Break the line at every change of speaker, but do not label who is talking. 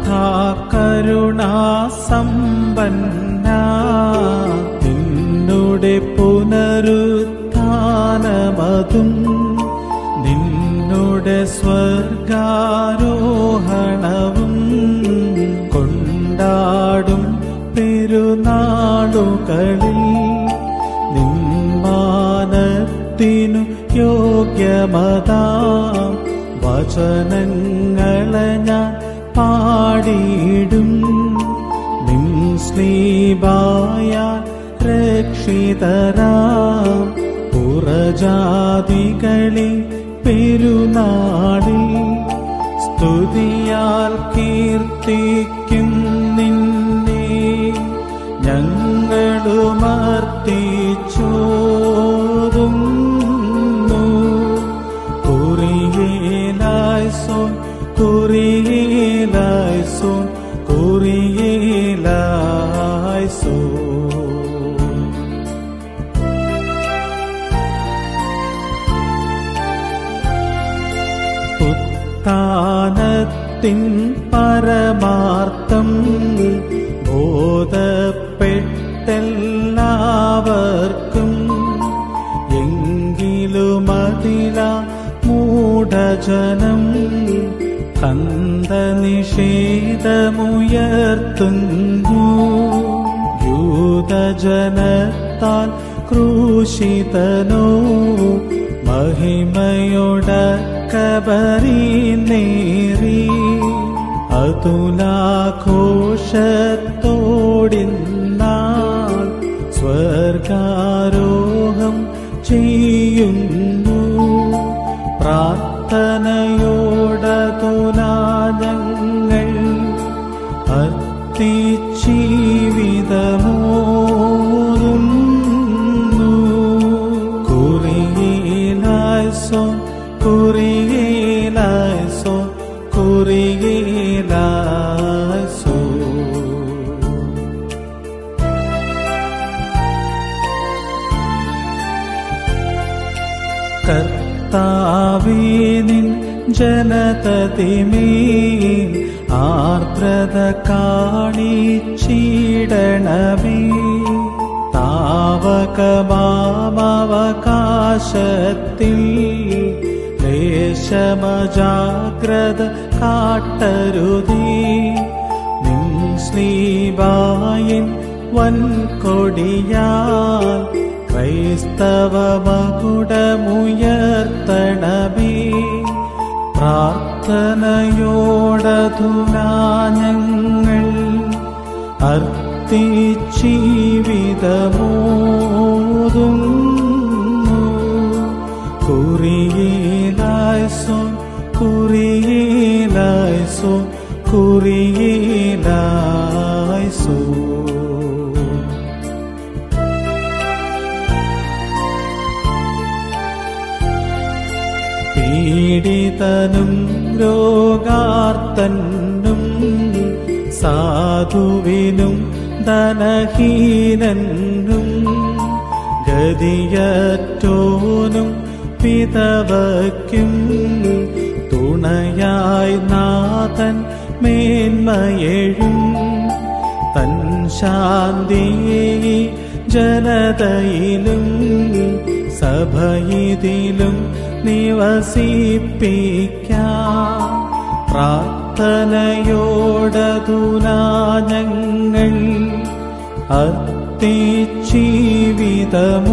കരുണാസമ്പന്ന നിന്നുടെ പുനരുത്ഥാനമതും നിന്നുടെ സ്വർഗാരോഹണവും കൊണ്ടാടും പെരുന്നാളുകളിൽ നിന്മാനത്തിനു യോഗ്യമതാം വചനങ്ങളെ ഞാൻ പാടിയിടും നിൻ സ്ലീബായ രക്ഷിതരാം പുറജാതികളെ പെരുന്നാളിൽ സ്തുതിയാൽ കീർത്തിക്കും നിന്നെ ഞങ്ങളുമർത്തിച്ചോതുന്നു കുറിയേലായ്സോൻ കുറിയേലായ്സോൻ കുറിയേലായ്സോൻ ഉത്ഥാനത്തിൻ പരമാർത്ഥം ബോധപ്പെട്ടെല്ലാവർക്കും എങ്കിലുമതില മൂഢജനം കന്ത നിഷേധമുയർത്തുന്നു യൂതജനത്താൽ ക്രൂശിതനോ മഹിമയോടക്കബറി നേറി അതുലാഘോഷത്തോടിന്നാൾ സ്വർഗാരോഹം ചെയ്യുന്നു പ്രാർത്ഥനയോടതുലാഞങ്ങൾ അത്തിജീവിതമോതുന്നു കുറിയേലായ്സോ കുറിയേലായ്സോ കുറിയേലായ്സോ കർത്താവേനിൻ ജനതതിമേൽ ആർദ്രത കാണിച്ചിടണമേ താവകമാമവകാശത്തിൽ ലേശമജാഗ്രത കാട്ടരുതേ നിൻ സ്ലീബായൻ വൻകൊടിയാൽ ക്രൈസ്തവ മകുടമുയർത്തണമേ പ്രാർത്ഥനയോടതുലാഞങ്ങൾ അർത്തിജീവിതമോതുന്നു കുറിയേലായ്സോ കുറിയേലായ്സോ കുറിയേലായ്സോ പീഡിതനും രോഗാർത്തനും സാധുവിനും ധനഹീനനും ഗതിയറ്റോനും പിതവയ്ക്കും തുണയായി നാഥൻ മേന്മയെഴും തൻ ശാന്തിയെ ജനതയിലും സഭയിതിലും നിവസിപ്പിക്കാം പ്രാർത്ഥനയോടതുലാഞങ്ങൾ അത്തിജീവിതമോ